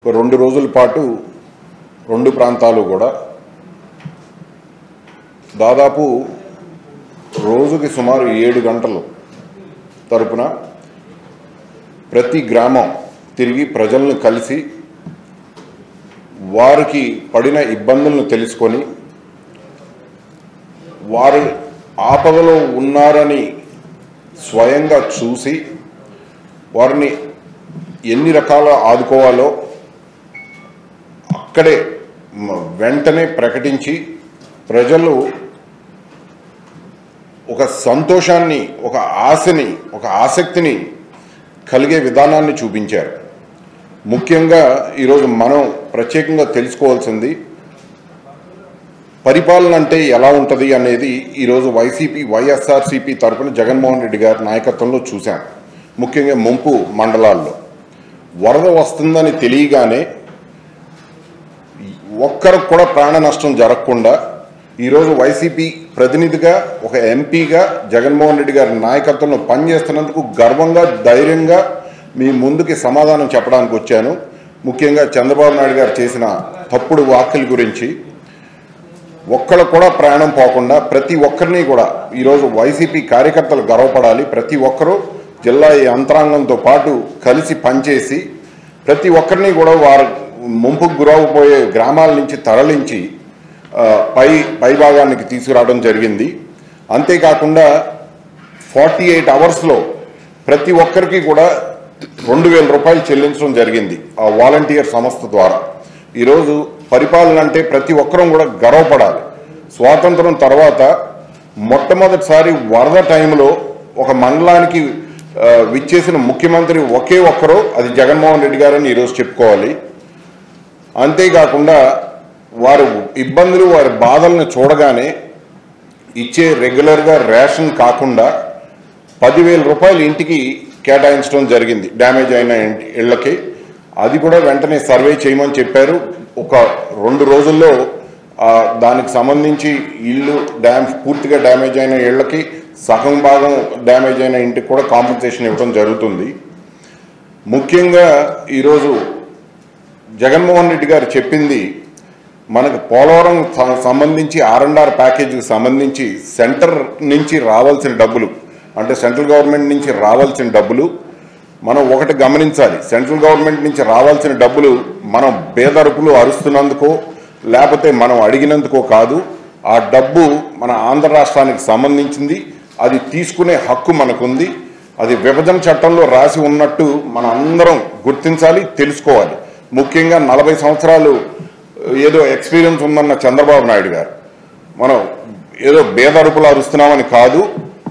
ఒక రెండు రోజుల పాటు రెండు ప్రాంతాలు కూడా దాదాపు రోజుకి సుమారు ఏడు గంటలు తరపున ప్రతి గ్రామం తిరిగి ప్రజలను కలిసి వారికి పడిన ఇబ్బందులను తెలుసుకొని వారు ఆపదలో ఉన్నారని స్వయంగా చూసి వారిని ఎన్ని రకాల ఆదుకోవాలో అక్కడే మ- వెంటనే ప్రకటించి ప్రజలు ఒక సంతోషాన్ని ఒక ఆశని ఒక ఆసక్తిని కలిగే విధానాన్ని చూపించారు ముఖ్యంగా ఈరోజు మనం ప్రత్యేకంగా తెలుసుకోవాల్సింది పరిపాలన అంటే ఎలా ఉంటుంది అనేది ఈరోజు వైసీపీ వైఎస్ఆర్సీపీ తరపున జగన్మోహన్ రెడ్డి గారి నాయకత్వంలో చూశాం ముఖ్యంగా ముంపు మండలాల్లో వరద వస్తుందని తెలియగానే ఒక్కరికి కూడా ప్రాణ నష్టం జరగకుండా ఈరోజు వైసీపీ ప్రతినిధిగా ఒక ఎంపీగా జగన్మోహన్ రెడ్డి గారి నాయకత్వంలో పనిచేస్తున్నందుకు గర్వంగా ధైర్యంగా మీ ముందుకి సమాధానం చెప్పడానికి వచ్చాను ముఖ్యంగా చంద్రబాబు నాయుడు గారు చేసిన తప్పుడు వ్యాఖ్యల గురించి ఒక్కరు కూడా ప్రాణం పోకుండా ప్రతి ఒక్కరిని కూడా ఈరోజు వైసీపీ కార్యకర్తలు గర్వపడాలి ప్రతి ఒక్కరూ జిల్లా యంత్రాంగంతో పాటు కలిసి పనిచేసి ప్రతి ఒక్కరిని కూడా వారు ముంపుకు గురవబోయే గ్రామాల నుంచి తరలించి ఆ, పై పై భాగానికి తీసుకురావడం జరిగింది అంతేకాకుండా ఫార్టీ ఎయిట్ అవర్స్లో ప్రతి ఒక్కరికి కూడా రెండు వేల రూపాయలు చెల్లించడం జరిగింది ఆ వాలంటీర్ సంస్థ ద్వారా ఈరోజు పరిపాలన అంటే ప్రతి ఒక్కరం కూడా గర్వపడాలి స్వాతంత్రం తర్వాత మొట్టమొదటిసారి వరద టైంలో ఒక మండలానికి ఆ, విచ్చేసిన ముఖ్యమంత్రి ఒకే ఒక్కరు అది జగన్మోహన్ రెడ్డి గారని ఈరోజు చెప్పుకోవాలి అంతేకాకుండా వారి ఇబ్బందులు వారి బాధలను చూడగానే ఇచ్చే రెగ్యులర్గా రేషన్ కాకుండా పదివేల రూపాయలు ఇంటికి కేటాయించడం జరిగింది డ్యామేజ్ అయిన ఇంటి ఇళ్ళకి అది కూడా వెంటనే సర్వే చేయమని చెప్పారు ఒక రెండు రోజుల్లో ఆ, దానికి సంబంధించి ఇల్లు డ్యామ్ పూర్తిగా డ్యామేజ్ అయిన ఇళ్ళకి సగం భాగం డ్యామేజ్ అయిన ఇంటికి కూడా కాంపెన్సేషన్ ఇవ్వడం జరుగుతుంది ముఖ్యంగా ఈరోజు జగన్మోహన్ రెడ్డి గారు చెప్పింది మనకు పోలవరం స- సంబంధించి ఆర్ అండ్ ఆర్ ప్యాకేజీకి సంబంధించి సెంటర్ నుంచి రావాల్సిన డబ్బులు అంటే సెంట్రల్ గవర్నమెంట్ నుంచి రావాల్సిన డబ్బులు మనం ఒకటి గమనించాలి సెంట్రల్ గవర్నమెంట్ నుంచి రావాల్సిన డబ్బులు మనం బేదరుపులు అరుస్తున్నందుకో లేకపోతే మనం అడిగినందుకో కాదు ఆ డబ్బు మన ఆంధ్ర రాష్ట్రానికి సంబంధించింది అది తీసుకునే హక్కు మనకుంది అది విభజన చట్టంలో రాసి ఉన్నట్టు మన అందరం గుర్తించాలి తెలుసుకోవాలి ముఖ్యంగా నలభై సంవత్సరాలు ఏదో ఎక్స్పీరియన్స్ ఉందన్న చంద్రబాబు నాయుడు గారు మనం ఏదో బేదరుపులు అరుస్తున్నామని కాదు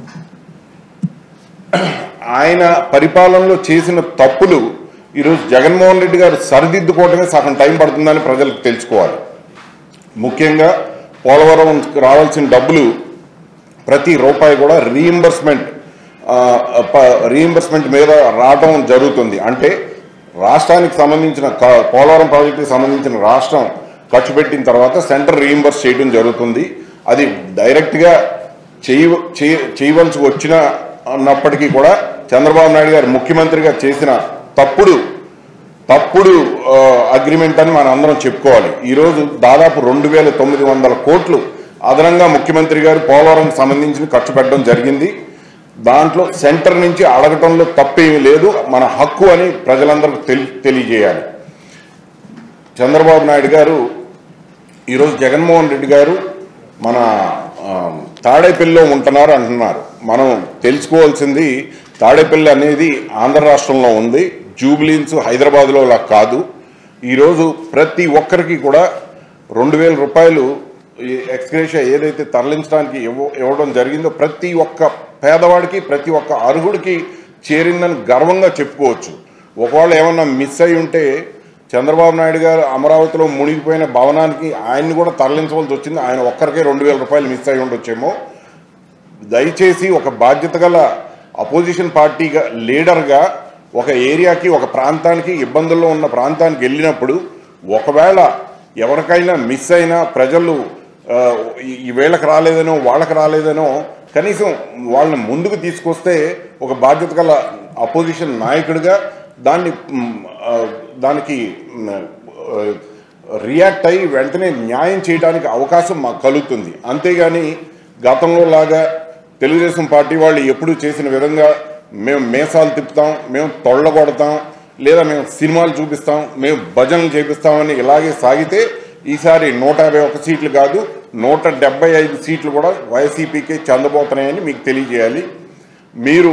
ఆయన పరిపాలనలో చేసిన తప్పులు ఈరోజు జగన్మోహన్ రెడ్డి గారు సరిదిద్దుకోవటమే సగం టైం పడుతుందని ప్రజలకు తెలుసుకోవాలి ముఖ్యంగా పోలవరం రావాల్సిన డబ్బులు ప్రతి రూపాయి కూడా రీఎంబర్స్మెంట్ రీఎంబర్స్మెంట్ మీద రావటం జరుగుతుంది అంటే రాష్ట్రానికి సంబంధించిన క- పోలవరం ప్రాజెక్టుకి సంబంధించిన రాష్ట్రం ఖర్చు పెట్టిన తర్వాత సెంటర్ రీఎంబర్స్ చేయడం జరుగుతుంది అది డైరెక్ట్గా చేయ చేయ- చేయవలసి వచ్చిన అన్నప్పటికీ కూడా చంద్రబాబు నాయుడు గారు ముఖ్యమంత్రిగా చేసిన తప్పుడు తప్పుడు అగ్రిమెంట్ అని మనం అందరం చెప్పుకోవాలి ఈరోజు దాదాపు రెండు వేల తొమ్మిది వందల కోట్లు అదనంగా ముఖ్యమంత్రి గారు పోలవరం సంబంధించి ఖర్చు పెట్టడం జరిగింది దాంట్లో సెంటర్ నుంచి అడగటంలో తప్పేమీ లేదు మన హక్కు అని ప్రజలందరికీ తెలి తెలియజేయాలి చంద్రబాబు నాయుడు గారు ఈరోజు జగన్మోహన్ రెడ్డి గారు మన ఆ, తాడేపల్లిలో ఉంటున్నారు అంటున్నారు మనం తెలుసుకోవాల్సింది తాడేపల్లి అనేది ఆంధ్ర రాష్ట్రంలో ఉంది జూబ్లీన్స్ హైదరాబాద్లో అలా కాదు ఈరోజు ప్రతి ఒక్కరికి కూడా రెండు వేల రూపాయలు ఈ ఎక్స్గ్రేషియా ఏదైతే తరలించడానికి ఇవ్వ ఇవ్వడం జరిగిందో ప్రతి ఒక్క పేదవాడికి ప్రతి ఒక్క అర్హుడికి చేరిందని గర్వంగా చెప్పుకోవచ్చు ఒకవేళ ఏమన్నా మిస్ అయి ఉంటే చంద్రబాబు నాయుడు గారు అమరావతిలో మునిగిపోయిన భవనానికి ఆయన్ని కూడా తరలించవలసి వచ్చింది ఆయన ఒక్కరికే రెండు వేల రూపాయలు మిస్ అయి ఉండొచ్చేమో దయచేసి ఒక బాధ్యత గల అపోజిషన్ పార్టీగా లీడర్గా ఒక ఏరియాకి ఒక ప్రాంతానికి ఇబ్బందుల్లో ఉన్న ప్రాంతానికి వెళ్ళినప్పుడు ఒకవేళ ఎవరికైనా మిస్ అయినా ప్రజలు ఆ, ఈ- ఈ వేళకు రాలేదనో వాళ్ళకి రాలేదనో కనీసం వాళ్ళని ముందుకు తీసుకొస్తే ఒక బాధ్యత గల అపోజిషన్ నాయకుడిగా దాన్ని మ్, ఆ, దానికి రియాక్ట్ అయ్యి వెంటనే న్యాయం చేయడానికి అవకాశం మాకు కలుగుతుంది అంతేగాని గతంలో లాగా తెలుగుదేశం పార్టీ వాళ్ళు ఎప్పుడు చేసిన విధంగా మేము మేసాలు తిప్పుతాం మేము తొళ్ళగొడతాం లేదా మేము సినిమాలు చూపిస్తాం మేము భజనలు చేపిస్తామని ఇలాగే సాగితే ఈసారి నూట యాభై ఒక్క సీట్లు కాదు నూట డెబ్బై ఐదు సీట్లు కూడా వైసీపీకి చెందబోతున్నాయని మీకు తెలియజేయాలి మీరు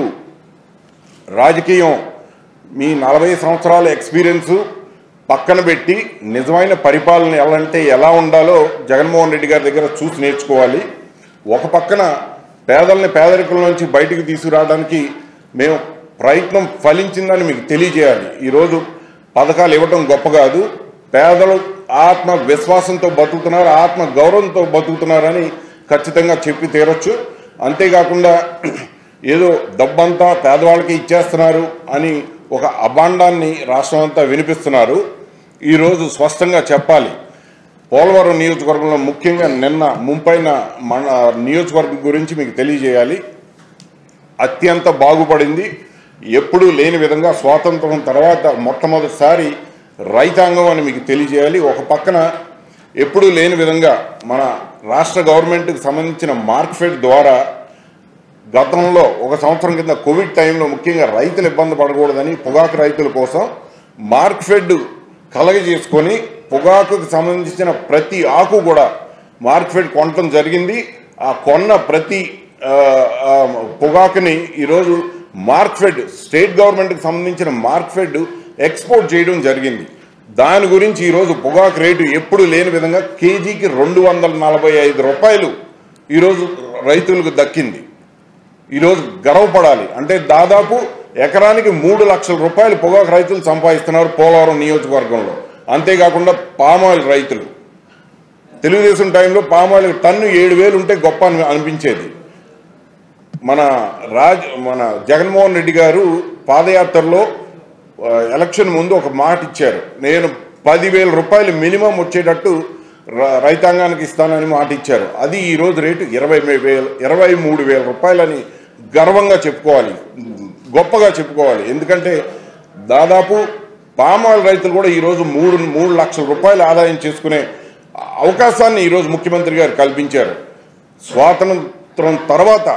రాజకీయం మీ నలభై సంవత్సరాల ఎక్స్పీరియన్స్ పక్కన పెట్టి నిజమైన పరిపాలన ఎలా అంటే ఎలా ఉండాలో జగన్మోహన్ రెడ్డి గారి దగ్గర చూసి నేర్చుకోవాలి ఒక పక్కన పేదల్ని పేదరికం నుంచి బయటికి తీసుకురావడానికి మేము ప్రయత్నం ఫలించిందని మీకు తెలియజేయాలి ఈరోజు పథకాలు ఇవ్వటం గొప్ప కాదు పేదలు ఆత్మ విశ్వాసంతో బతుకుతున్నారు ఆత్మ గౌరవంతో బతుకుతున్నారని ఖచ్చితంగా చెప్పి తీరొచ్చు అంతేకాకుండా ఏదో డబ్బంతా పేదవాళ్ళకి ఇచ్చేస్తున్నారు అని ఒక అభాండాన్ని రాష్ట్రం అంతా వినిపిస్తున్నారు ఈరోజు స్పష్టంగా చెప్పాలి పోలవరం నియోజకవర్గంలో ముఖ్యంగా నిన్న ముంపైన మన నియోజకవర్గం గురించి మీకు తెలియజేయాలి అత్యంత బాగుపడింది ఎప్పుడూ లేని విధంగా స్వాతంత్రం తర్వాత మొట్టమొదటిసారి రైతాంగం అని మీకు తెలియజేయాలి ఒక పక్కన ఎప్పుడూ లేని విధంగా మన రాష్ట్ర గవర్నమెంట్కి సంబంధించిన మార్క్ఫెడ్ ద్వారా గతంలో ఒక సంవత్సరం కింద కోవిడ్ టైంలో ముఖ్యంగా రైతులు ఇబ్బంది పడకూడదని పొగాకు రైతుల కోసం మార్క్ఫెడ్ కలగజేసుకొని పొగాకుకు సంబంధించిన ప్రతి ఆకు కూడా మార్క్ఫెడ్ కొనటం జరిగింది ఆ కొన్న ప్రతి ఆ, ఆ, పొగాకుని ఈరోజు మార్క్ఫెడ్ స్టేట్ గవర్నమెంట్కి సంబంధించిన మార్క్ఫెడ్ ఎక్స్పోర్ట్ చేయడం జరిగింది దాని గురించి ఈరోజు పొగాకు రేటు ఎప్పుడు లేని విధంగా కేజీకి రెండు వందల నలభై ఐదు రూపాయలు ఈరోజు రైతులకు దక్కింది ఈరోజు గర్వపడాలి అంటే దాదాపు ఎకరానికి మూడు లక్షల రూపాయలు పొగాకు రైతులు సంపాదిస్తున్నారు పోలవరం నియోజకవర్గంలో అంతేకాకుండా పామాయిల్ రైతులు తెలుగుదేశం టైంలో పామాయిల్ టన్ను ఏడు వేలు ఉంటే గొప్ప అని అనిపించేది మన రాజ్ మన జగన్మోహన్ రెడ్డి గారు పాదయాత్రలో ఆ, ఎలక్షన్ ముందు ఒక మాట ఇచ్చారు నేను పదివేల రూపాయలు మినిమం వచ్చేటట్టు ర- రైతాంగానికి ఇస్తానని మాట ఇచ్చారు అది ఈ రోజు రేటు ఇరవై వేల ఇరవై మూడు వేల రూపాయలని గర్వంగా చెప్పుకోవాలి గొప్పగా చెప్పుకోవాలి ఎందుకంటే దాదాపు పామాయిల్ రైతులు కూడా ఈరోజు మూడు మూడు లక్షల రూపాయలు ఆదాయం చేసుకునే అవకాశాన్ని ఈరోజు ముఖ్యమంత్రి గారు కల్పించారు స్వాతంత్రం తర్వాత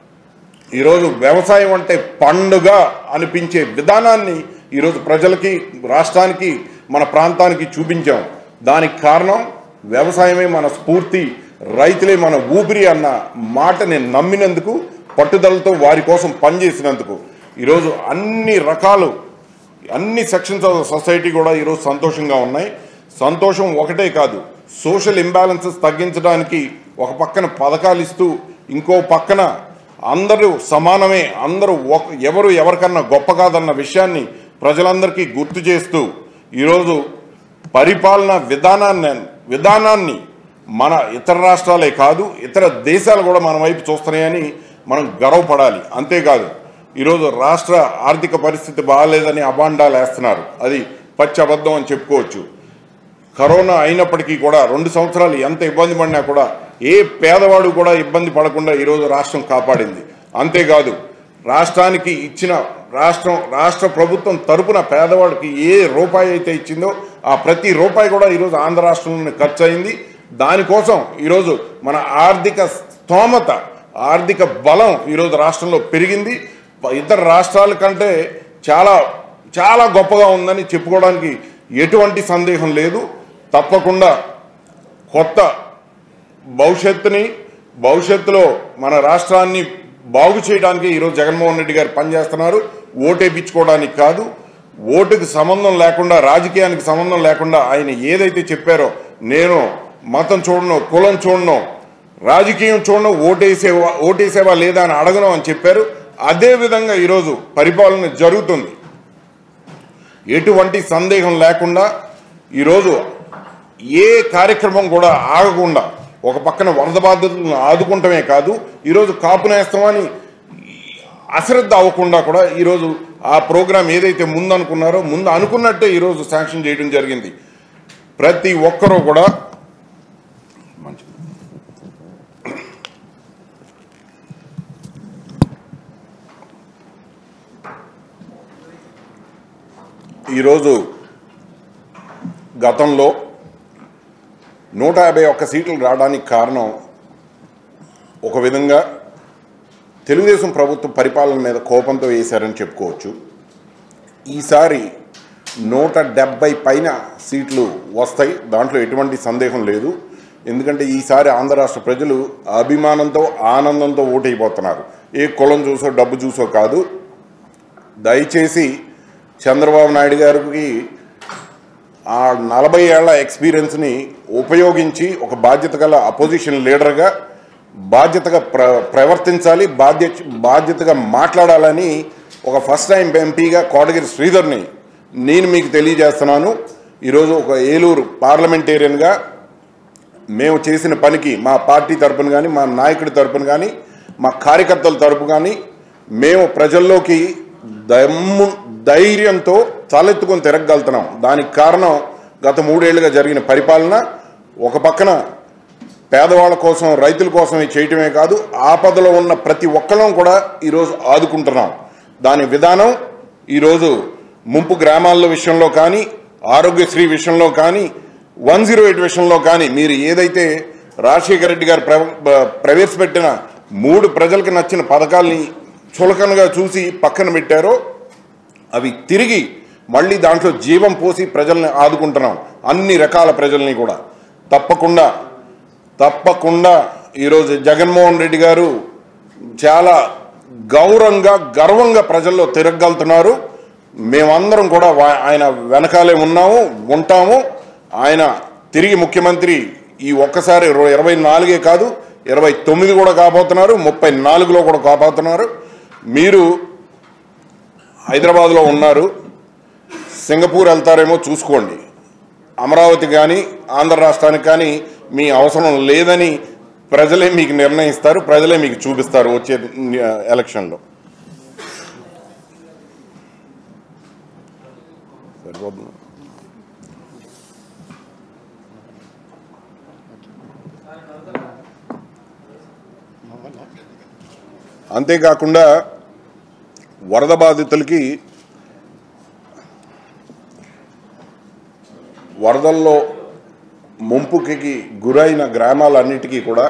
ఈరోజు వ్యవసాయం అంటే పండుగ అనిపించే విధానాన్ని ఈరోజు ప్రజలకి రాష్ట్రానికి మన ప్రాంతానికి చూపించాం దానికి కారణం వ్యవసాయమే మన స్ఫూర్తి రైతులే మన ఊపిరి అన్న మాటని నమ్మినందుకు పట్టుదలతో వారి కోసం పనిచేసినందుకు ఈరోజు అన్ని రకాలు అన్ని సెక్షన్స్ ఆఫ్ సొసైటీ కూడా ఈరోజు సంతోషంగా ఉన్నాయి సంతోషం ఒకటే కాదు సోషల్ ఇంబ్యాలెన్సెస్ తగ్గించడానికి ఒక పక్కన పథకాలు ఇస్తూ ఇంకో పక్కన అందరూ సమానమే అందరూ ఒక ఎవరు ఎవరికన్నా గొప్ప కాదన్న విషయాన్ని ప్రజలందరికీ గుర్తు చేస్తూ ఈరోజు పరిపాలన విధానాన్ని విధానాన్ని మన ఇతర రాష్ట్రాలే కాదు ఇతర దేశాలు కూడా మన వైపు చూస్తున్నాయని మనం గర్వపడాలి అంతేకాదు ఈరోజు రాష్ట్ర ఆర్థిక పరిస్థితి బాగాలేదని అబాండాలు వేస్తున్నారు అది పచ్చి అబద్ధం అని చెప్పుకోవచ్చు కరోనా అయినప్పటికీ కూడా రెండు సంవత్సరాలు ఎంత ఇబ్బంది పడినా కూడా ఏ పేదవాడు కూడా ఇబ్బంది పడకుండా ఈరోజు రాష్ట్రం కాపాడింది అంతేకాదు రాష్ట్రానికి ఇచ్చిన రాష్ట్రం రాష్ట్ర ప్రభుత్వం తరపున పేదవాడికి ఏ రూపాయి అయితే ఇచ్చిందో ఆ ప్రతి రూపాయి కూడా ఈరోజు ఆంధ్ర రాష్ట్రంలోనే ఖర్చు అయింది దానికోసం ఈరోజు మన ఆర్థిక స్తోమత ఆర్థిక బలం ఈరోజు రాష్ట్రంలో పెరిగింది ఇతర రాష్ట్రాల కంటే చాలా చాలా గొప్పగా ఉందని చెప్పుకోవడానికి ఎటువంటి సందేహం లేదు తప్పకుండా కొత్త భవిష్యత్తుని భవిష్యత్తులో మన రాష్ట్రాన్ని బాగు చేయడానికి ఈరోజు జగన్మోహన్ రెడ్డి గారు పనిచేస్తున్నారు ఓటేపించుకోవడానికి కాదు ఓటుకి సంబంధం లేకుండా రాజకీయానికి సంబంధం లేకుండా ఆయన ఏదైతే చెప్పారో నేను మతం చూడను కులం చూడను రాజకీయం చూడను ఓటేసేవా ఓటేసేవా లేదా అని అడగను అని చెప్పారు అదే విధంగా ఈరోజు పరిపాలన జరుగుతుంది ఎటువంటి సందేహం లేకుండా ఈరోజు ఏ కార్యక్రమం కూడా ఆగకుండా ఒక పక్కన వరద బాధితులను ఆదుకుంటమే కాదు ఈరోజు కాపు నేస్తామని అశ్రద్ధ అవ్వకుండా కూడా ఈరోజు ఆ ప్రోగ్రాం ఏదైతే ముందు అనుకున్నారో ముందు అనుకున్నట్టే ఈరోజు శాంక్షన్ చేయడం జరిగింది ప్రతి ఒక్కరూ కూడా మంచి ఈరోజు గతంలో నూట యాభై ఒక్క సీట్లు రావడానికి కారణం ఒక విధంగా తెలుగుదేశం ప్రభుత్వ పరిపాలన మీద కోపంతో వేశారని చెప్పుకోవచ్చు ఈసారి నూట డెబ్బై పైన సీట్లు వస్తాయి దాంట్లో ఎటువంటి సందేహం లేదు ఎందుకంటే ఈసారి ఆంధ్ర రాష్ట్ర ప్రజలు అభిమానంతో ఆనందంతో ఓటైపోతున్నారు ఏ కులం చూసో డబ్బు చూసో కాదు దయచేసి చంద్రబాబు నాయుడు గారికి ఆ నలభై ఏళ్ల ఎక్స్పీరియన్స్ని ఉపయోగించి ఒక బాధ్యత గల అపోజిషన్ లీడర్గా బాధ్యతగా ప్ర ప్రవర్తించాలి బాధ్య బాధ్యతగా మాట్లాడాలని ఒక ఫస్ట్ టైం ఎంపీగా కోటగిరి శ్రీధర్ని నేను మీకు తెలియజేస్తున్నాను ఈరోజు ఒక ఏలూరు పార్లమెంటేరియన్గా మేము చేసిన పనికి మా పార్టీ తరపున కానీ మా నాయకుడి తరపున కానీ మా కార్యకర్తల తరపు కానీ మేము ప్రజల్లోకి దమ్ము ధైర్యంతో తలెత్తుకొని తిరగలుగుతున్నాం దానికి కారణం గత మూడేళ్లుగా జరిగిన పరిపాలన ఒక పక్కన పేదవాళ్ళ కోసం రైతుల కోసం ఇది చేయటమే కాదు ఆపదలో ఉన్న ప్రతి ఒక్కళ్ళం కూడా ఈరోజు ఆదుకుంటున్నాం దాని విధానం ఈరోజు ముంపు గ్రామాల విషయంలో కానీ ఆరోగ్యశ్రీ విషయంలో కానీ వన్ జీరో ఎయిట్ విషయంలో కానీ మీరు ఏదైతే రాజశేఖర రెడ్డి గారు ప్ర ప్రవేశపెట్టిన మూడు ప్రజలకు నచ్చిన పథకాల్ని చులకనగా చూసి పక్కన పెట్టారో అవి తిరిగి మళ్ళీ దాంట్లో జీవం పోసి ప్రజల్ని ఆదుకుంటున్నాం అన్ని రకాల ప్రజల్ని కూడా తప్పకుండా తప్పకుండా ఈరోజు జగన్మోహన్ రెడ్డి గారు చాలా గౌరవంగా గర్వంగా ప్రజల్లో తిరగలుగుతున్నారు మేమందరం కూడా వా- ఆయన వెనకాలే ఉన్నాము ఉంటాము ఆయన తిరిగి ముఖ్యమంత్రి ఈ ఒక్కసారి ఇరవై ఇరవై నాలుగే కాదు ఇరవై తొమ్మిది కూడా కాబోతున్నారు ముప్పై నాలుగులో కూడా కాబోతున్నారు మీరు హైదరాబాద్లో ఉన్నారు సింగపూర్ వెళ్తారేమో చూసుకోండి అమరావతి కానీ ఆంధ్ర రాష్ట్రానికి కానీ మీ అవసరం లేదని ప్రజలే మీకు నిర్ణయిస్తారు ప్రజలే మీకు చూపిస్తారు వచ్చే ఆ, ఎలక్షన్లో సరిపోతుంది అంతేకాకుండా వరద బాధితులకి వరదల్లో ముంపుకి గురైన గ్రామాలన్నిటికీ కూడా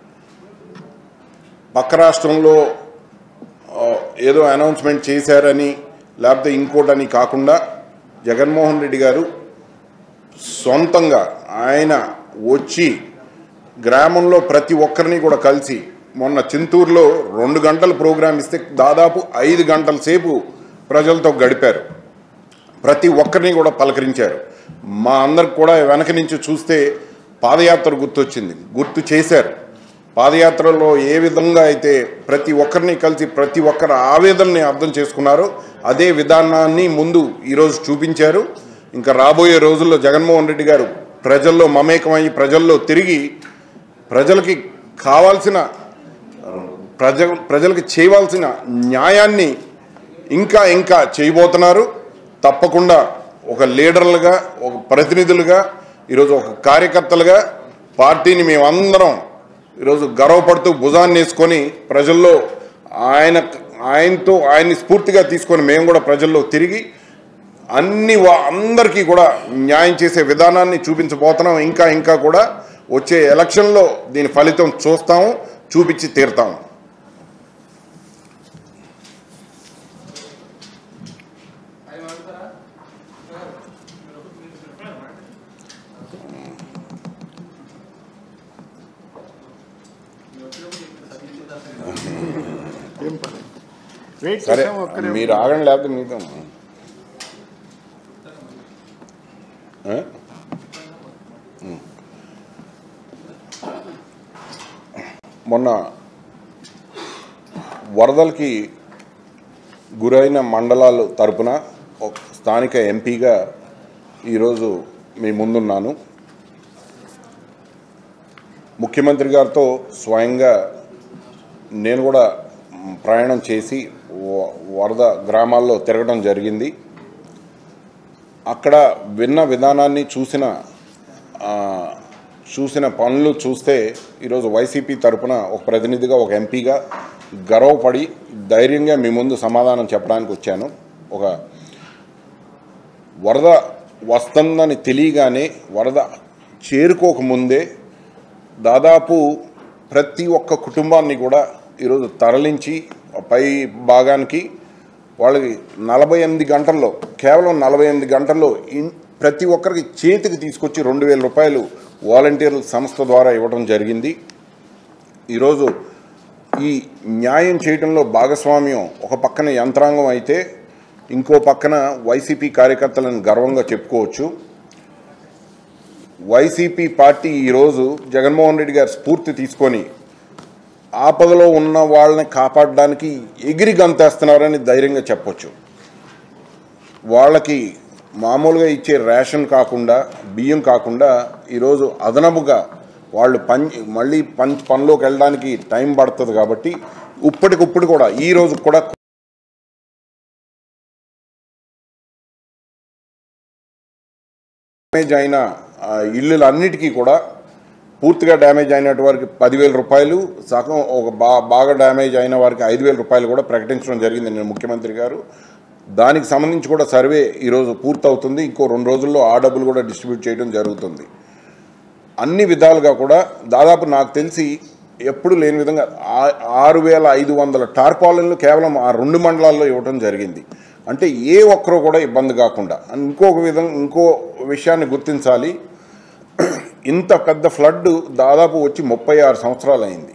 పక్క రాష్ట్రంలో ఆ, ఏదో అనౌన్స్మెంట్ చేశారని లేకపోతే ఇంకోటని కాకుండా జగన్మోహన్ రెడ్డి గారు సొంతంగా ఆయన వచ్చి గ్రామంలో ప్రతి ఒక్కరిని కూడా కలిసి మొన్న చింతూరులో రెండు గంటల ప్రోగ్రాం ఇస్తే దాదాపు ఐదు గంటల సేపు ప్రజలతో గడిపారు ప్రతి ఒక్కరిని కూడా పలకరించారు మా అందరికి కూడా వెనక నుంచి చూస్తే పాదయాత్ర గుర్తొచ్చింది గుర్తు చేశారు పాదయాత్రలో ఏ విధంగా అయితే ప్రతి ఒక్కరిని కలిసి ప్రతి ఒక్కరి ఆవేదనని అర్థం చేసుకున్నారో అదే విధానాన్ని ముందు ఈరోజు చూపించారు ఇంకా రాబోయే రోజుల్లో జగన్మోహన్ రెడ్డి గారు ప్రజల్లో మమేకమై ప్రజల్లో తిరిగి ప్రజలకి కావాల్సిన ప్రజ ప్రజలకు చేయవలసిన న్యాయాన్ని ఇంకా ఇంకా చేయబోతున్నారు తప్పకుండా ఒక లీడర్లుగా ఒక ప్రతినిధులుగా ఈరోజు ఒక కార్యకర్తలుగా పార్టీని మేమందరం ఈరోజు గర్వపడుతూ భుజాన్ని వేసుకొని ప్రజల్లో ఆయన ఆయనతో ఆయన్ని స్ఫూర్తిగా తీసుకొని మేము కూడా ప్రజల్లో తిరిగి అన్ని వా- అందరికీ కూడా న్యాయం చేసే విధానాన్ని చూపించబోతున్నాం ఇంకా ఇంకా కూడా వచ్చే ఎలక్షన్లో దీని ఫలితం చూస్తాము చూపించి తీరుతాము ఏం పని వెయిట్ సరే చేసాము ఒక్కరే మీరు ఆగండి లేకపోతే మీతో ఆ? ఉం. మొన్న వరదలకి గురైన మండలాలు తరపున ఒక స్థానిక ఎంపీగా ఈరోజు మీ ముందున్నాను ముఖ్యమంత్రి గారితో స్వయంగా నేను కూడా మ్, ప్రయాణం చేసి వ- వరద గ్రామాల్లో తిరగడం జరిగింది అక్కడ విన్న విధానాన్ని చూసిన ఆ, చూసిన పనులు చూస్తే ఈరోజు వైసీపీ తరపున ఒక ప్రతినిధిగా ఒక ఎంపీగా గర్వపడి ధైర్యంగా మీ ముందు సమాధానం చెప్పడానికి వచ్చాను ఒక వరద వస్తుందని తెలియగానే వరద చేరుకోకముందే దాదాపు ప్రతి ఒక్క కుటుంబాన్ని కూడా ఈరోజు తరలించి పై భాగానికి వాళ్ళకి నలభై ఎనిమిది గంటల్లో కేవలం నలభై ఎనిమిది గంటల్లో ఇన్ ప్రతి ఒక్కరికి చేతికి తీసుకొచ్చి రెండు వేల రూపాయలు వాలంటీర్ల సంస్థ ద్వారా ఇవ్వడం జరిగింది ఈరోజు ఈ న్యాయం చేయడంలో భాగస్వామ్యం ఒక పక్కన యంత్రాంగం అయితే ఇంకో పక్కన వైసీపీ కార్యకర్తలను గర్వంగా చెప్పుకోవచ్చు వైసీపీ పార్టీ ఈరోజు జగన్మోహన్ రెడ్డి గారి స్ఫూర్తి తీసుకొని ఆపదలో ఉన్న వాళ్ళని కాపాడడానికి ఎగిరి గంతేస్తున్నారని ధైర్యంగా చెప్పొచ్చు వాళ్ళకి మామూలుగా ఇచ్చే రేషన్ కాకుండా బియ్యం కాకుండా ఈరోజు అదనపుగా వాళ్ళు పని మళ్ళీ పని పనిలోకి వెళ్ళడానికి టైం పడుతుంది కాబట్టి ఇప్పటికిప్పుడు కూడా ఈ రోజు కూడా డ్యామేజ్ అయిన ఆ, ఇళ్ళలన్నిటికీ కూడా పూర్తిగా డ్యామేజ్ అయినటువంటి వారికి పదివేల రూపాయలు సగం ఒక బా బాగా డ్యామేజ్ అయిన వారికి ఐదు వేల రూపాయలు కూడా ప్రకటించడం జరిగింది నేను ముఖ్యమంత్రి గారు దానికి సంబంధించి కూడా సర్వే ఈరోజు పూర్తవుతుంది ఇంకో రెండు రోజుల్లో ఆ డబ్బులు కూడా డిస్ట్రిబ్యూట్ చేయడం జరుగుతుంది అన్ని విధాలుగా కూడా దాదాపు నాకు తెలిసి ఎప్పుడు లేని విధంగా ఆ- ఆరు వేల ఐదు వందల టార్పాలిన్లు కేవలం ఆ రెండు మండలాల్లో ఇవ్వడం జరిగింది అంటే ఏ ఒక్కరూ కూడా ఇబ్బంది కాకుండా ఇంకొక విధంగా ఇంకో విషయాన్ని గుర్తించాలి ఇంత పెద్ద ఫ్లడ్ దాదాపు వచ్చి ముప్పై ఆరు సంవత్సరాలు అయింది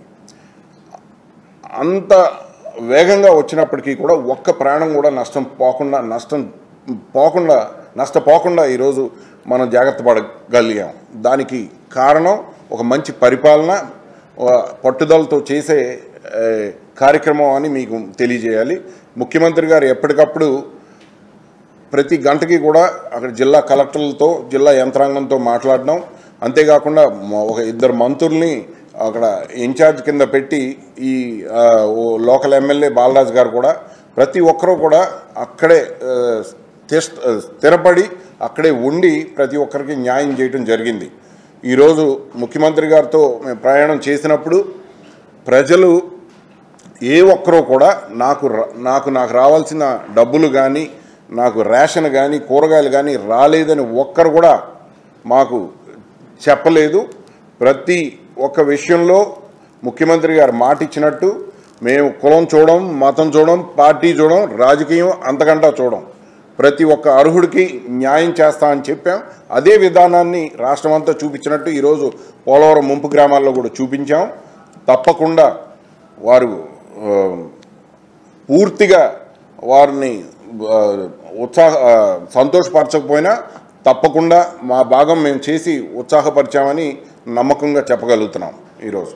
అంత వేగంగా వచ్చినప్పటికీ కూడా ఒక్క ప్రాణం కూడా నష్టం పోకుండా నష్టం పోకుండా నష్టపోకుండా ఈరోజు మనం జాగ్రత్త పడగలిగాం దానికి కారణం ఒక మంచి పరిపాలన ఒక పట్టుదలతో చేసే ఏ, కార్యక్రమం అని మీకు తెలియజేయాలి ముఖ్యమంత్రి గారు ఎప్పటికప్పుడు ప్రతి గంటకి కూడా అక్కడ జిల్లా కలెక్టర్లతో జిల్లా యంత్రాంగంతో మాట్లాడడం అంతేకాకుండా మ- ఒక ఇద్దరు మంత్రుల్ని అక్కడ ఇన్ఛార్జ్ కింద పెట్టి ఈ ఆ, ఓ లోకల్ ఎమ్మెల్యే బాలరాజు గారు కూడా ప్రతి ఒక్కరూ కూడా అక్కడే ఆ, స్థిర- స్థిరపడి అక్కడే ఉండి ప్రతి ఒక్కరికి న్యాయం చేయడం జరిగింది ఈరోజు ముఖ్యమంత్రి గారితో మేము ప్రయాణం చేసినప్పుడు ప్రజలు ఏ ఒక్కరూ కూడా నాకు ర- నాకు నాకు రావాల్సిన డబ్బులు కానీ నాకు రేషన్ కానీ కూరగాయలు కానీ రాలేదని ఒక్కరు కూడా మాకు చెప్పలేదు ప్రతి ఒక్క విషయంలో ముఖ్యమంత్రి గారు మాట ఇచ్చినట్టు మేము కులం చూడం మతం చూడం పార్టీ చూడం రాజకీయం అంతకంటా చూడం ప్రతి ఒక్క అర్హుడికి న్యాయం చేస్తా అని చెప్పాం అదే విధానాన్ని రాష్ట్రం అంతా చూపించినట్టు ఈరోజు పోలవరం ముంపు గ్రామాల్లో కూడా చూపించాం తప్పకుండా వారు ఆ, పూర్తిగా వారిని ఆ, ఉత్సాహ ఆ, సంతోషపరచకపోయినా తప్పకుండా మా భాగం మేము చేసి ఉత్సాహపరిచామని నమ్మకంగా చెప్పగలుగుతున్నాం ఈరోజు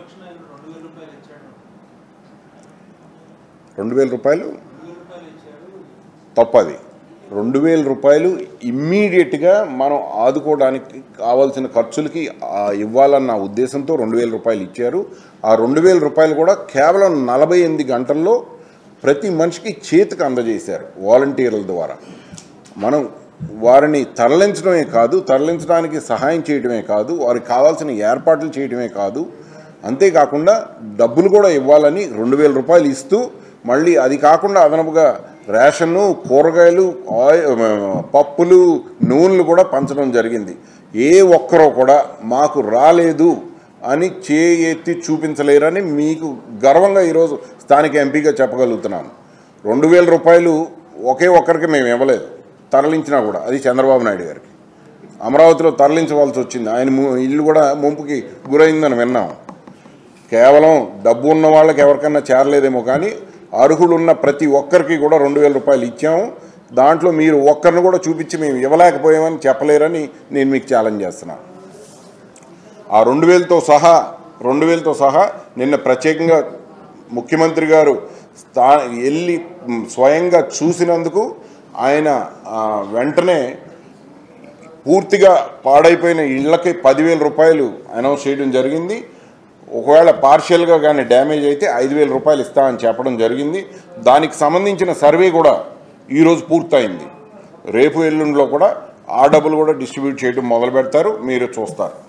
రెండు వేల రూపాయలు తప్పది రెండు వేల రూపాయలు ఇమ్మీడియట్గా మనం ఆదుకోవడానికి కావాల్సిన ఖర్చులకి ఆ, ఇవ్వాలన్న ఉద్దేశంతో రెండు వేల రూపాయలు ఇచ్చారు ఆ రెండు వేల రూపాయలు కూడా కేవలం నలభై ఎనిమిది గంటల్లో ప్రతి మనిషికి చేతికి అందజేశారు వాలంటీర్ల ద్వారా మనం వారిని తరలించడమే కాదు తరలించడానికి సహాయం చేయడమే కాదు వారికి కావాల్సిన ఏర్పాట్లు చేయడమే కాదు అంతేకాకుండా డబ్బులు కూడా ఇవ్వాలని రెండు వేల రూపాయలు ఇస్తూ మళ్ళీ అది కాకుండా అదనపుగా రేషన్ను కూరగాయలు ఆయి పప్పులు నూనెలు కూడా పంచడం జరిగింది ఏ ఒక్కరూ కూడా మాకు రాలేదు అని చేయెత్తి చూపించలేరని మీకు గర్వంగా ఈరోజు స్థానిక ఎంపీగా చెప్పగలుగుతున్నాను రెండు వేల రూపాయలు ఒకే ఒక్కరికి మేము ఇవ్వలేదు తరలించినా కూడా అది చంద్రబాబు నాయుడు గారికి అమరావతిలో తరలించవలసి వచ్చింది ఆయన ము- ఇల్లు కూడా ముంపుకి గురైందని విన్నాం కేవలం డబ్బు ఉన్న వాళ్ళకి ఎవరికన్నా చేరలేదేమో కానీ అర్హులున్న ప్రతి ఒక్కరికి కూడా రెండు వేల రూపాయలు ఇచ్చాము దాంట్లో మీరు ఒక్కరిని కూడా చూపించి మేము ఇవ్వలేకపోయామని చెప్పలేరని నేను మీకు ఛాలెంజ్ చేస్తున్నాను ఆ రెండు వేలతో సహా రెండు వేలతో సహా నిన్న ప్రత్యేకంగా ముఖ్యమంత్రి గారు స్థా వెళ్ళి మ్, స్వయంగా చూసినందుకు ఆయన ఆ, వెంటనే పూర్తిగా పాడైపోయిన ఇళ్లకి పదివేల రూపాయలు అనౌన్స్ చేయడం జరిగింది ఒకవేళ పార్షియల్గా కానీ డ్యామేజ్ అయితే ఐదు వేల రూపాయలు ఇస్తా అని చెప్పడం జరిగింది దానికి సంబంధించిన సర్వే కూడా ఈరోజు పూర్తయింది రేపు ఎల్లుండిలో కూడా ఆ డబ్బులు కూడా డిస్ట్రిబ్యూట్ చేయడం మొదలు పెడతారు మీరు చూస్తారు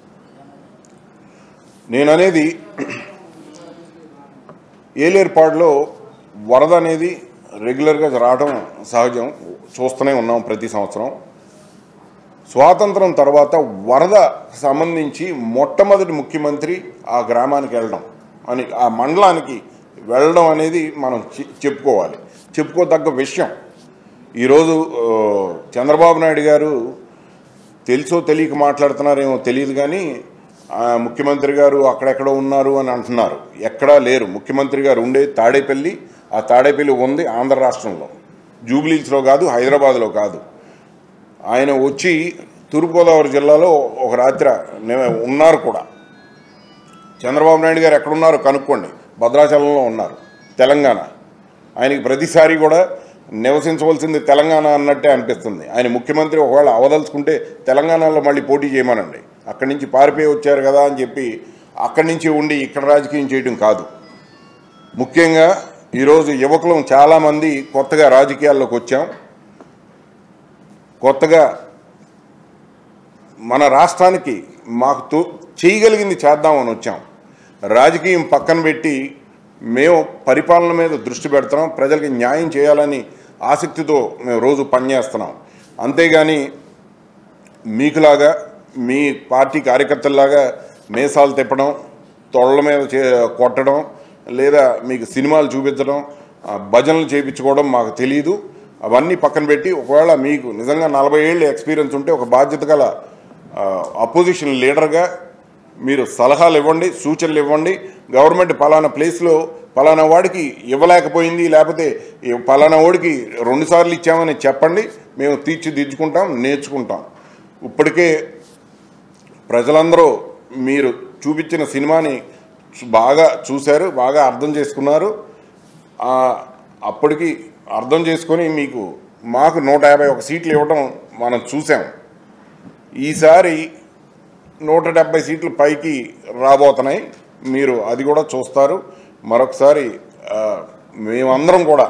నేను అనేది ఏలేర్పాడులో వరద అనేది రెగ్యులర్గా రావడం సహజం చూస్తూనే ఉన్నాం ప్రతి సంవత్సరం స్వాతంత్రం తర్వాత వరద సంబంధించి మొట్టమొదటి ముఖ్యమంత్రి ఆ గ్రామానికి వెళ్ళడం అని ఆ మండలానికి వెళ్ళడం అనేది మనం చె- చెప్పుకోవాలి చెప్పుకోదగ్గ విషయం ఈరోజు ఆ, చంద్రబాబు నాయుడు గారు తెలుసో తెలియక మాట్లాడుతున్నారేమో తెలియదు కానీ ఆ, ముఖ్యమంత్రి గారు అక్కడెక్కడో ఉన్నారు అని అంటున్నారు ఎక్కడా లేరు ముఖ్యమంత్రి గారు ఉండే తాడేపల్లి ఆ తాడేపల్లి ఉంది ఆంధ్ర రాష్ట్రంలో జూబ్లీస్లో కాదు హైదరాబాద్లో కాదు ఆయన వచ్చి తూర్పుగోదావరి జిల్లాలో ఒక రాత్రి నే- ఉన్నారు కూడా చంద్రబాబు నాయుడు గారు ఎక్కడున్నారో కనుక్కోండి భద్రాచలంలో ఉన్నారు తెలంగాణ ఆయనకి ప్రతిసారి కూడా నివసించవలసింది తెలంగాణ అన్నట్టే అనిపిస్తుంది ఆయన ముఖ్యమంత్రి ఒకవేళ అవదలుచుకుంటే తెలంగాణలో మళ్ళీ పోటీ చేయమనండి అక్కడి నుంచి పారిపోయి వచ్చారు కదా అని చెప్పి అక్కడి నుంచి ఉండి ఇక్కడ రాజకీయం చేయడం కాదు ముఖ్యంగా ఈరోజు యువకులం చాలామంది కొత్తగా రాజకీయాల్లోకి వచ్చాం కొత్తగా మన రాష్ట్రానికి మాకు తో చేయగలిగింది చేద్దామని వచ్చాం రాజకీయం పక్కన పెట్టి మేము పరిపాలన మీద దృష్టి పెడుతున్నాం ప్రజలకి న్యాయం చేయాలని ఆసక్తితో మేము రోజు పనిచేస్తున్నాం అంతేగాని మీకులాగా మీ పార్టీ కార్యకర్తల్లాగా మేసాలు తిప్పడం తొళ్ళ మీద చే కొట్టడం లేదా మీకు సినిమాలు చూపించడం ఆ, భజనలు చేయించుకోవడం మాకు తెలియదు అవన్నీ పక్కన పెట్టి ఒకవేళ మీకు నిజంగా నలభై ఏళ్ళు ఎక్స్పీరియన్స్ ఉంటే ఒక బాధ్యత గల అపోజిషన్ లీడర్గా మీరు సలహాలు ఇవ్వండి సూచనలు ఇవ్వండి గవర్నమెంట్ పలానా ప్లేస్లో పలానా వాడికి ఇవ్వలేకపోయింది లేకపోతే ఈ పలానా వాడికి రెండుసార్లు ఇచ్చామని చెప్పండి మేము తీర్చిదిద్దుకుంటాం నేర్చుకుంటాం ఇప్పటికే ప్రజలందరూ మీరు చూపించిన సినిమాని చు- బాగా చూశారు బాగా అర్థం చేసుకున్నారు ఆ, అప్పటికి అర్థం చేసుకొని మీకు మాకు నూట యాభై ఒక సీట్లు ఇవ్వడం మనం చూసాం ఈసారి నూట డెబ్బై సీట్లు పైకి రాబోతున్నాయి మీరు అది కూడా చూస్తారు మరొకసారి ఆ, మేమందరం కూడా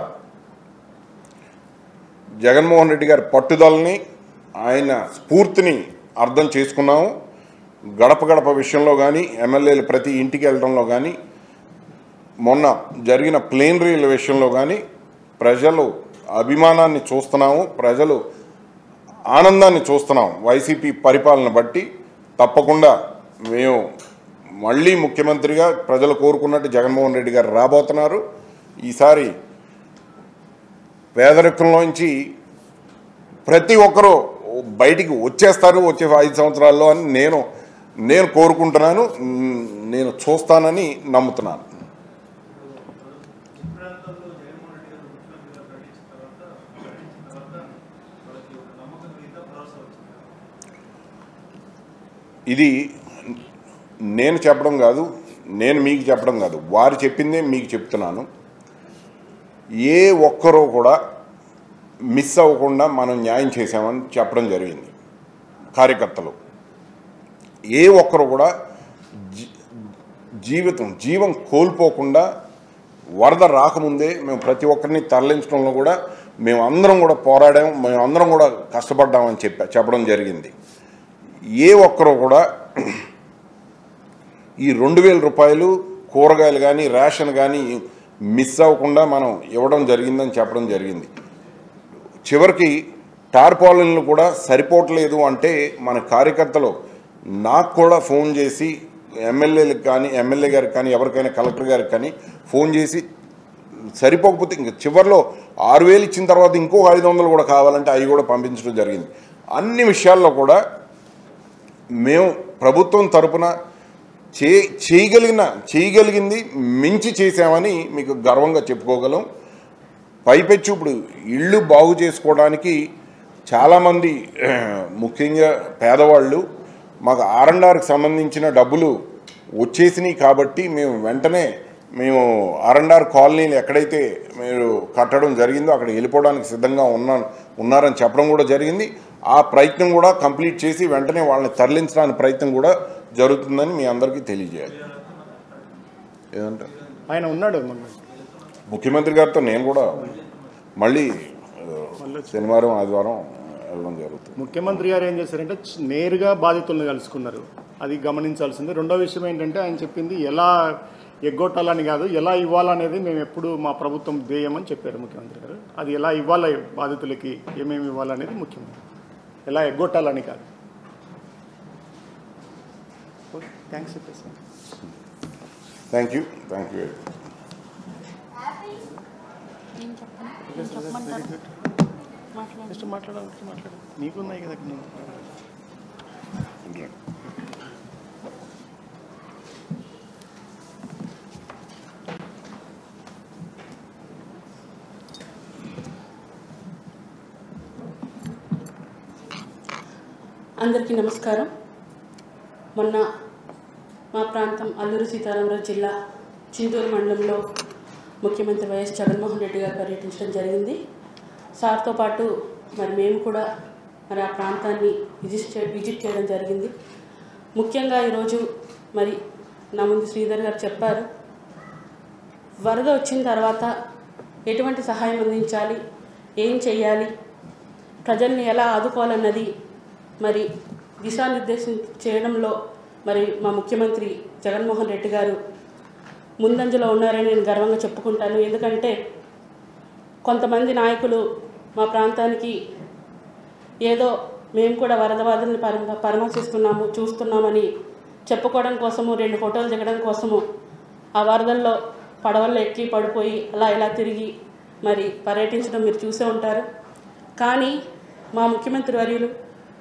జగన్మోహన్ రెడ్డి గారి పట్టుదలని ఆయన స్ఫూర్తిని అర్థం చేసుకున్నాము గడప గడప విషయంలో కానీ ఎమ్మెల్యేలు ప్రతి ఇంటికి వెళ్ళడంలో కానీ మొన్న జరిగిన ప్లేనరీల విషయంలో కానీ ప్రజలు అభిమానాన్ని చూస్తున్నాము ప్రజలు ఆనందాన్ని చూస్తున్నాం వైసీపీ పరిపాలన బట్టి తప్పకుండా మేము మళ్ళీ ముఖ్యమంత్రిగా ప్రజలు కోరుకున్నట్టు జగన్మోహన్ రెడ్డి గారు రాబోతున్నారు ఈసారి పేదరికంలోంచి ప్రతి ఒక్కరూ బయటికి వచ్చేస్తారు వచ్చే ఐదు సంవత్సరాల్లో అని నేను నేను కోరుకుంటున్నాను మ్, నేను చూస్తానని నమ్ముతున్నాను ప్రాంతంలో జగన్మోహన్ రెడ్డి గారు ముఖ్యమంత్రిగా ప్రకటించిన తర్వాత ప్రకటించిన తర్వాత వాళ్ళకి ఒక నమ్మకం మీద భరోసా వచ్చింది ఇది నేను చెప్పడం కాదు నేను మీకు చెప్పడం కాదు వారు చెప్పిందే మీకు చెప్తున్నాను ఏ ఒక్కరూ కూడా మిస్ అవ్వకుండా మనం న్యాయం చేశామని చెప్పడం జరిగింది కార్యకర్తలు ఏ ఒక్కరు కూడా జీ- జీవితం జీవం కోల్పోకుండా వరద రాకముందే మేము ప్రతి ఒక్కరిని తరలించడంలో కూడా మేము అందరం కూడా పోరాడాం మేము అందరం కూడా కష్టపడ్డామని చెప్ప చెప్పడం జరిగింది ఏ ఒక్కరు కూడా ఈ రెండు వేల రూపాయలు కూరగాయలు కానీ రేషన్ కానీ మిస్ అవ్వకుండా మనం ఇవ్వడం జరిగిందని చెప్పడం జరిగింది చివరికి టార్పాలిన్లు కూడా సరిపోవట్లేదు అంటే మన కార్యకర్తలు నాకు కూడా ఫోన్ చేసి ఎమ్మెల్యేలకు కానీ ఎమ్మెల్యే గారికి కానీ ఎవరికైనా కలెక్టర్ గారికి కానీ ఫోన్ చేసి సరిపోకపోతే ఇంక చివరిలో ఆరు వేలు ఇచ్చిన తర్వాత ఇంకో ఐదు వందలు కూడా కావాలంటే అవి కూడా పంపించడం జరిగింది అన్ని విషయాల్లో కూడా మేము ప్రభుత్వం తరపున చే చేయగలిగిన చేయగలిగింది మించి చేశామని మీకు గర్వంగా చెప్పుకోగలం పైపెచ్చు ఇప్పుడు ఇళ్ళు బాగు చేసుకోవడానికి చాలామంది ఆ, ముఖ్యంగా పేదవాళ్ళు మాకు ఆర్ఎండ్ఆర్కి సంబంధించిన డబ్బులు వచ్చేసినాయి కాబట్టి మేము వెంటనే మేము ఆర్ఎండ్ఆర్ కాలనీలు ఎక్కడైతే మీరు కట్టడం జరిగిందో అక్కడ వెళ్ళిపోవడానికి సిద్ధంగా ఉన్నా ఉన్నారని చెప్పడం కూడా జరిగింది ఆ ప్రయత్నం కూడా కంప్లీట్ చేసి వెంటనే వాళ్ళని తరలించడానికి ప్రయత్నం కూడా జరుగుతుందని మీ అందరికీ తెలియజేయాలి ఏదంటారు ఆయన ఉన్నాడు మొన్న ముఖ్యమంత్రి గారితో నేను కూడా మళ్ళీ ఆ, శనివారం ఆదివారం వెళ్ళడం జరుగుతుంది ముఖ్యమంత్రి గారు ఏం చేశారంటే చ్- నేరుగా బాధితులను కలుసుకున్నారు అది గమనించాల్సింది రెండో విషయం ఏంటంటే ఆయన చెప్పింది ఎలా ఎగ్గొట్టాలని కాదు ఎలా ఇవ్వాలనేది మేము ఎప్పుడు మా ప్రభుత్వం ధ్యేయం అని చెప్పారు ముఖ్యమంత్రి గారు అది ఎలా ఇవ్వాలి బాధితులకి ఏమేమి ఇవ్వాలనేది ముఖ్యమంత్రి ఎలా ఎగ్గొట్టాలని కాదు ఓకే థ్యాంక్స్ చెప్పేసి థ్యాంక్ యూ థ్యాంక్ యూ ఏం చెప్పను ఏం చెప్పమంటారు మాట్లాడండి నెక్స్ట్ మాట్లాడాలంటే మాట్లాడు నీకున్నాయి కదా నేను అందరికీ నమస్కారం మొన్న మా ప్రాంతం అల్లూరు సీతారామరాజు జిల్లా చింతూరు మండలంలో ముఖ్యమంత్రి వైఎస్ జగన్మోహన్ రెడ్డి గారు పర్యటించడం జరిగింది సార్తో పాటు మరి మేము కూడా మరి ఆ ప్రాంతాన్ని విజిట్ చే విజిట్ చేయడం జరిగింది ముఖ్యంగా ఈరోజు మరి నా ముందు శ్రీధర్ గారు చెప్పారు వరద వచ్చిన తర్వాత ఎటువంటి సహాయం అందించాలి ఏం చేయాలి ప్రజల్ని ఎలా ఆదుకోవాలన్నది మరి దిశానిర్దేశం చేయడంలో మరి మా ముఖ్యమంత్రి జగన్మోహన్ రెడ్డి గారు ముందంజలో ఉన్నారని నేను గర్వంగా చెప్పుకుంటాను ఎందుకంటే కొంతమంది నాయకులు మా ప్రాంతానికి ఏదో మేము కూడా వరద బాధల్ని పరమ పరామర్శిస్తున్నాము చూస్తున్నామని చెప్పుకోవడం కోసము రెండు ఫోటోలు దిగడం కోసము ఆ వరదల్లో పడవల్లో ఎక్కి పడిపోయి అలా ఇలా తిరిగి మరి పర్యటించడం మీరు చూసే ఉంటారు కానీ మా ముఖ్యమంత్రి వర్యులు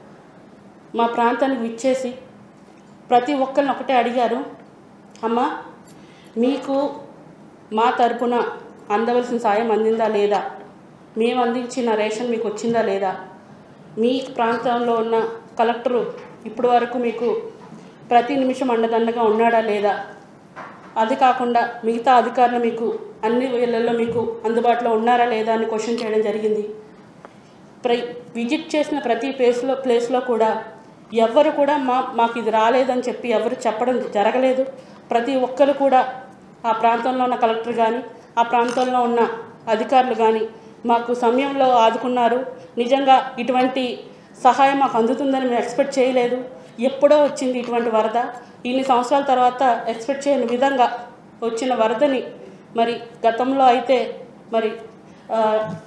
మా ప్రాంతానికి విచ్చేసి ప్రతి ఒక్కరిని ఒకటే అడిగారు అమ్మ మీకు మా తరపున అందవలసిన సాయం అందిందా లేదా మేము అందించిన రేషన్ మీకు వచ్చిందా లేదా మీ ప్రాంతంలో ఉన్న కలెక్టరు ఇప్పటి వరకు మీకు ప్రతి నిమిషం అండదండగా ఉన్నాడా లేదా అది కాకుండా మిగతా అధికారులు మీకు అన్ని వేళల్లో మీకు అందుబాటులో ఉన్నారా లేదా అని క్వశ్చన్ చేయడం జరిగింది ప్ర విజిట్ చేసిన ప్రతి ప్లేస్లో ప్లేస్లో కూడా ఎవ్వరు కూడా మా మాకు ఇది రాలేదని చెప్పి ఎవరు చెప్పడం జరగలేదు ప్రతి ఒక్కరు కూడా ఆ ప్రాంతంలో ఉన్న కలెక్టర్ కానీ ఆ ప్రాంతంలో ఉన్న అధికారులు కానీ మాకు సమయంలో ఆదుకున్నారు నిజంగా ఇటువంటి సహాయం మాకు అందుతుందని మేము ఎక్స్పెక్ట్ చేయలేదు ఎప్పుడో వచ్చింది ఇటువంటి వరద ఇన్ని సంవత్సరాల తర్వాత ఎక్స్పెక్ట్ చేయని విధంగా వచ్చిన వరదని మరి గతంలో అయితే మరి ఆ,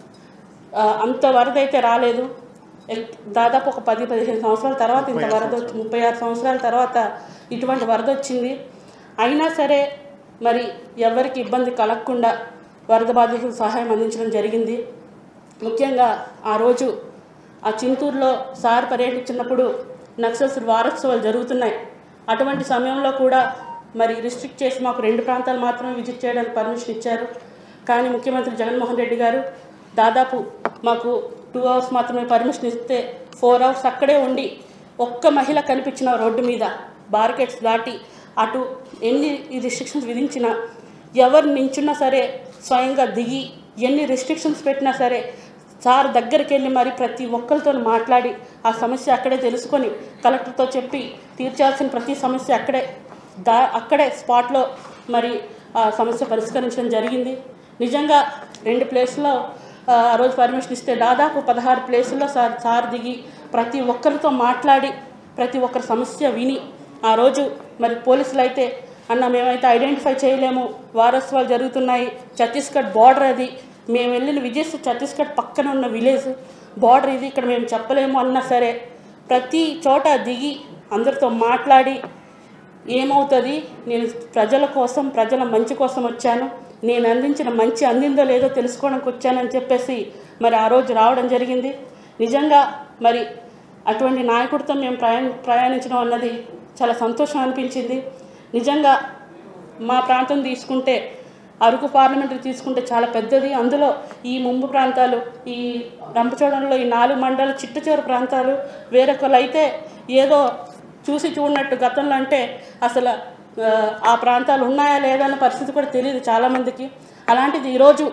ఆ, అంత వరద అయితే రాలేదు ఎల్- దాదాపు ఒక పది పదిహేను సంవత్సరాల తర్వాత ఇంత వరద వచ్చి- ముప్పై ఆరు సంవత్సరాల తర్వాత ఇటువంటి వరద వచ్చింది అయినా సరే మరి ఎవరికి ఇబ్బంది కలగకుండా వరద బాధితులకు సహాయం అందించడం జరిగింది ముఖ్యంగా ఆ రోజు ఆ చింతూరులో సార్ పర్యటించినప్పుడు నక్సల్స్ వారోత్సవాలు జరుగుతున్నాయి అటువంటి సమయంలో కూడా మరి రిస్ట్రిక్ట్ చేసి మాకు రెండు ప్రాంతాలు మాత్రమే విజిట్ చేయడానికి పర్మిషన్ ఇచ్చారు కానీ ముఖ్యమంత్రి జగన్మోహన్ రెడ్డి గారు దాదాపు మాకు టూ అవర్స్ మాత్రమే పర్మిషన్ ఇస్తే ఫోర్ అవర్స్ అక్కడే ఉండి ఒక్క మహిళ కనిపించిన రోడ్డు మీద బార్కెట్స్ దాటి అటు ఎన్ని రిస్ట్రిక్షన్స్ విధించినా ఎవరు నించున్నా సరే స్వయంగా దిగి ఎన్ని రిస్ట్రిక్షన్స్ పెట్టినా సరే సార్ దగ్గరికి వెళ్ళి మరి ప్రతి ఒక్కరితో మాట్లాడి ఆ సమస్య అక్కడే తెలుసుకొని కలెక్టర్తో చెప్పి తీర్చాల్సిన ప్రతి సమస్య అక్కడే దా అక్కడే స్పాట్లో మరి ఆ సమస్య పరిష్కరించడం జరిగింది నిజంగా రెండు ప్లేస్లో ఆ ఆ రోజు పర్మిషన్ ఇస్తే దాదాపు పదహారు ప్లేసుల్లో సార్ సార్ దిగి ప్రతి ఒక్కరితో మాట్లాడి ప్రతి ఒక్కరి సమస్య విని ఆ రోజు మరి పోలీసులు అయితే అన్న మేమైతే ఐడెంటిఫై చేయలేము వారోత్సవాలు జరుగుతున్నాయి ఛత్తీస్గఢ్ బార్డర్ అది మేము వెళ్ళిన విజయ్ ఛత్తీస్గఢ్ పక్కన ఉన్న విలేజ్ బార్డర్ ఇది ఇక్కడ మేము చెప్పలేము అన్నా సరే ప్రతి చోట దిగి అందరితో మాట్లాడి ఏమవుతుంది నేను ప్రజల కోసం ప్రజల మంచి కోసం వచ్చాను నేను అందించిన మంచి అందిందో లేదో తెలుసుకోవడానికి వచ్చానని చెప్పేసి మరి ఆ రోజు రావడం జరిగింది నిజంగా మరి అటువంటి నాయకుడితో మేము ప్రయాణ ప్రయాణించడం అన్నది చాలా సంతోషం అనిపించింది నిజంగా మా ప్రాంతం తీసుకుంటే అరకు పార్లమెంటరీ తీసుకుంటే చాలా పెద్దది అందులో ఈ ముంపు ప్రాంతాలు ఈ రంపచోడంలో ఈ నాలుగు మండల చిట్ట చివరి ప్రాంతాలు వేరొకరు అయితే ఏదో చూసి చూడనట్టు గతంలో అంటే అసలు ఆ, ఆ ప్రాంతాలు ఉన్నాయా లేదా అన్న పరిస్థితి కూడా తెలియదు చాలామందికి అలాంటిది ఈరోజు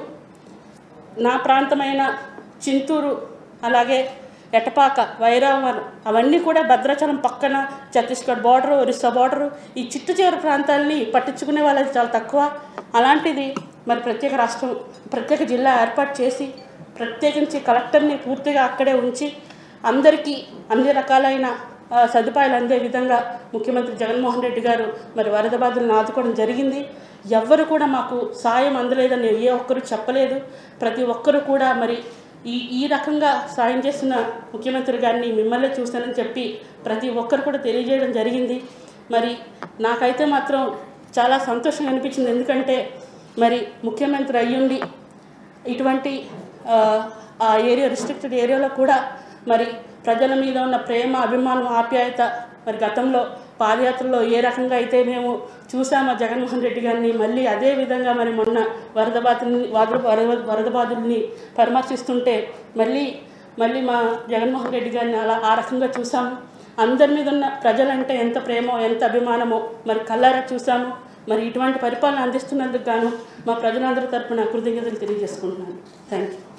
నా ప్రాంతమైన చింతూరు అలాగే ఎటపాక వైరావరం అవన్నీ కూడా భద్రాచలం పక్కన ఛత్తీస్గఢ్ బార్డరు ఒరిస్సా బార్డరు ఈ చిట్టు చివరి ప్రాంతాలని పట్టించుకునే వాళ్ళది చాలా తక్కువ అలాంటిది మరి ప్రత్యేక రాష్ట్రం ప్రత్యేక జిల్లా ఏర్పాటు చేసి ప్రత్యేకించి కలెక్టర్ని పూర్తిగా అక్కడే ఉంచి అందరికీ అన్ని రకాలైన ఆ, సదుపాయాలు అందే విధంగా ముఖ్యమంత్రి జగన్మోహన్ రెడ్డి గారు మరి వరద బాధలను ఆదుకోవడం జరిగింది ఎవ్వరు కూడా మాకు సాయం అందలేదని ఏ ఒక్కరు చెప్పలేదు ప్రతి ఒక్కరు కూడా మరి ఈ ఈ రకంగా సాయం చేస్తున్న ముఖ్యమంత్రి గారిని మిమ్మల్ని చూస్తానని చెప్పి ప్రతి ఒక్కరు కూడా తెలియజేయడం జరిగింది మరి నాకైతే మాత్రం చాలా సంతోషంగా అనిపించింది ఎందుకంటే మరి ముఖ్యమంత్రి అయ్యుండి ఇటువంటి ఆ, ఆ ఏరియా రిస్ట్రిక్టెడ్ ఏరియాలో కూడా మరి ప్రజల మీద ఉన్న ప్రేమ అభిమానం ఆప్యాయత మరి గతంలో పాదయాత్రలో ఏ రకంగా అయితే మేము చూసామో జగన్మోహన్ రెడ్డి గారిని మళ్ళీ అదే విధంగా మరి మొన్న వరద బాధితుల్ని వరద వరద వరద బాధితుల్ని పరామర్శిస్తుంటే మళ్ళీ మళ్ళీ మా జగన్మోహన్ రెడ్డి గారిని అలా ఆ రకంగా చూసాము అందరి మీద ఉన్న ప్రజలంటే ఎంత ప్రేమో ఎంత అభిమానమో మరి కల్లారా చూసాము మరి ఇటువంటి పరిపాలన అందిస్తున్నందుకు గాను మా ప్రజలందరి తరపున కృతజ్ఞతలు తెలియజేసుకుంటున్నాను థ్యాంక్ యూ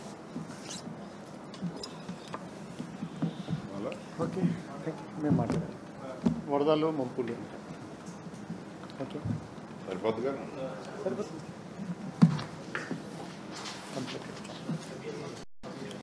ఓకే మేము మాట్లాడాలి వరదలు ముంపులు ఓకే సరిపోతుందిగా